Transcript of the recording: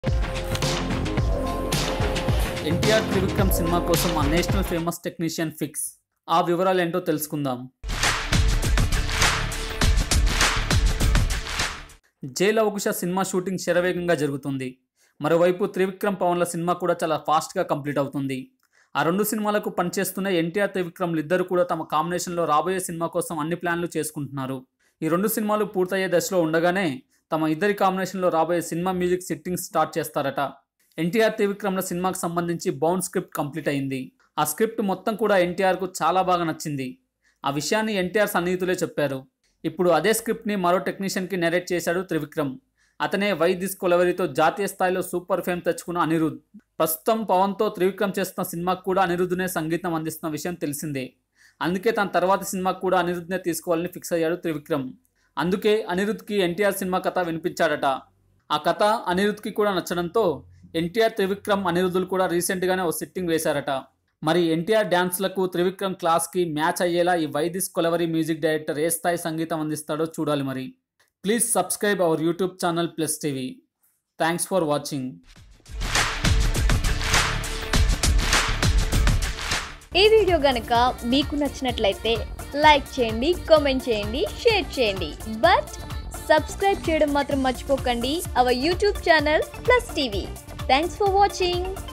NTR Trivikram cinema కోసం ఆ national famous technician fix ఆ వివరాలు ఏంటో తెలుసుకుందాం జైల్ అవకుశ సినిమా షూటింగ్ శరవేగంగా జరుగుతుంది మరోవైపు త్రివిక్రమ్ పవన్ల సినిమా కూడా చాలా ఫాస్ట్గా కంప్లీట్ అవుతుంది ఆ రెండు సినిమాలకు పనిచేస్తున్న ఎన్టీఆర్ త్రివిక్రమ్లు ఇద్దరు కూడా తమ కాంబినేషన్లో రాబోయే సినిమా కోసం అన్ని ప్లాన్లు చేసుకుంటున్నారు ఈ రెండు సినిమాలు పూర్తయ్యే దశలో ఉండగానే తమ ఇద్దరి కాంబినేషన్లో రాబోయే సినిమా మ్యూజిక్ సిట్టింగ్ స్టార్ట్ చేస్తారట ఎన్టీఆర్ త్రివిక్రమ్ల సినిమాకి సంబంధించి బౌండ్ స్క్రిప్ట్ కంప్లీట్ అయింది ఆ స్క్రిప్ట్ మొత్తం కూడా ఎన్టీఆర్కు చాలా బాగా నచ్చింది ఆ విషయాన్ని ఎన్టీఆర్ సన్నిహితులే చెప్పారు ఇప్పుడు అదే స్క్రిప్ట్ని మరో టెక్నీషియన్కి నెరేట్ చేశాడు త్రివిక్రమ్ అతనే వై దిస్ కొలవరితో జాతీయ స్థాయిలో సూపర్ ఫేమ్ తెచ్చుకున్న అనిరుద్ ప్రస్తుతం పవన్తో త్రివిక్రమ్ చేస్తున్న సినిమాకు కూడా అనిరుద్నే సంగీతం అందిస్తున్న విషయం తెలిసిందే అందుకే తన తర్వాతి సినిమాకు కూడా అనిరుద్నే తీసుకోవాలని ఫిక్స్ అయ్యాడు త్రివిక్రమ్ అందుకే అనిరుద్కి ఎన్టీఆర్ సినిమా కథ వినిపించాడట ఆ కథ అనిరుద్కి కూడా నచ్చడంతో ఎన్టీఆర్ త్రివిక్రమ్ అనిరుద్ధులు కూడా రీసెంట్గానే ఓ సిట్టింగ్ వేశారట మరి ఎన్టీఆర్ డ్యాన్స్లకు త్రివిక్రమ్ క్లాస్కి మ్యాచ్ అయ్యేలా ఈ వైదిస్ కొలవరి మ్యూజిక్ డైరెక్టర్ ఏ స్థాయి సంగీతం అందిస్తాడో చూడాలి మరి please subscribe our YouTube channel plus TV thanks for watching ఈ వీడియో గనక మీకు నచ్చినట్లయితే లైక్ చేయండి కామెంట్ చేయండి షేర్ చేయండి బట్ సబ్స్క్రైబ్ చేయడం మాత్రం మర్చిపోకండి our YouTube channel plus TV thanks for watching